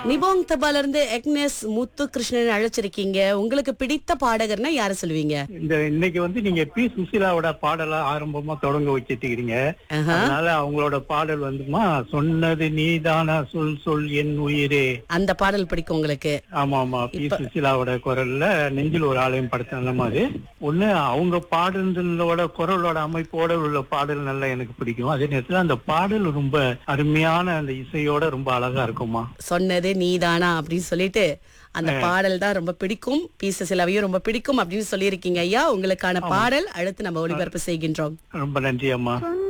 நிபோங் தபால இருந்து எக்னஸ் முத்து கிருஷ்ணன் அழைச்சிருக்கீங்க உங்களுக்கு பிடித்த பாடகர்னா யார சொல்லுவீங்க இந்த இன்னைக்கு வந்து நீங்க பி சுசீலாவோட பாடலை ஆரம்பமா தொடங்க வச்சிருக்கீங்க ஆஹா. அதனால அவங்களோட பாடல் வந்துமா சொன்னது நீதானா சொல் சொல் என் உயிரே அந்த பாடல் பிடிக்கும் உங்களுக்கு ஆமா ஆமா பி சுசீலாவோட குரல்ல நெஞ்சில் ஒரு ஆலயம் படத்த அந்த மாதிரி ஒண்ணு அவங்க பாடல்களோட குரலோட அமைப்போட உள்ள பாடல் நல்லா எனக்கு பிடிக்கும் அதே நேரத்துல அந்த பாடல் ரொம்ப அருமையான அந்த இசையோட ரொம்ப அழகா இருக்குமா சொன்னது நீதானா அப்படின்னு சொல்லிட்டு அந்த பாடல் தான் ரொம்ப பிடிக்கும் பீச சிலவையும் ரொம்ப பிடிக்கும் அப்படின்னு சொல்லியிருக்கீங்க ஐயா உங்களுக்கான பாடல் அடுத்து நம்ம ஒளிபரப்பு செய்கின்றோம் ரொம்ப நன்றி அம்மா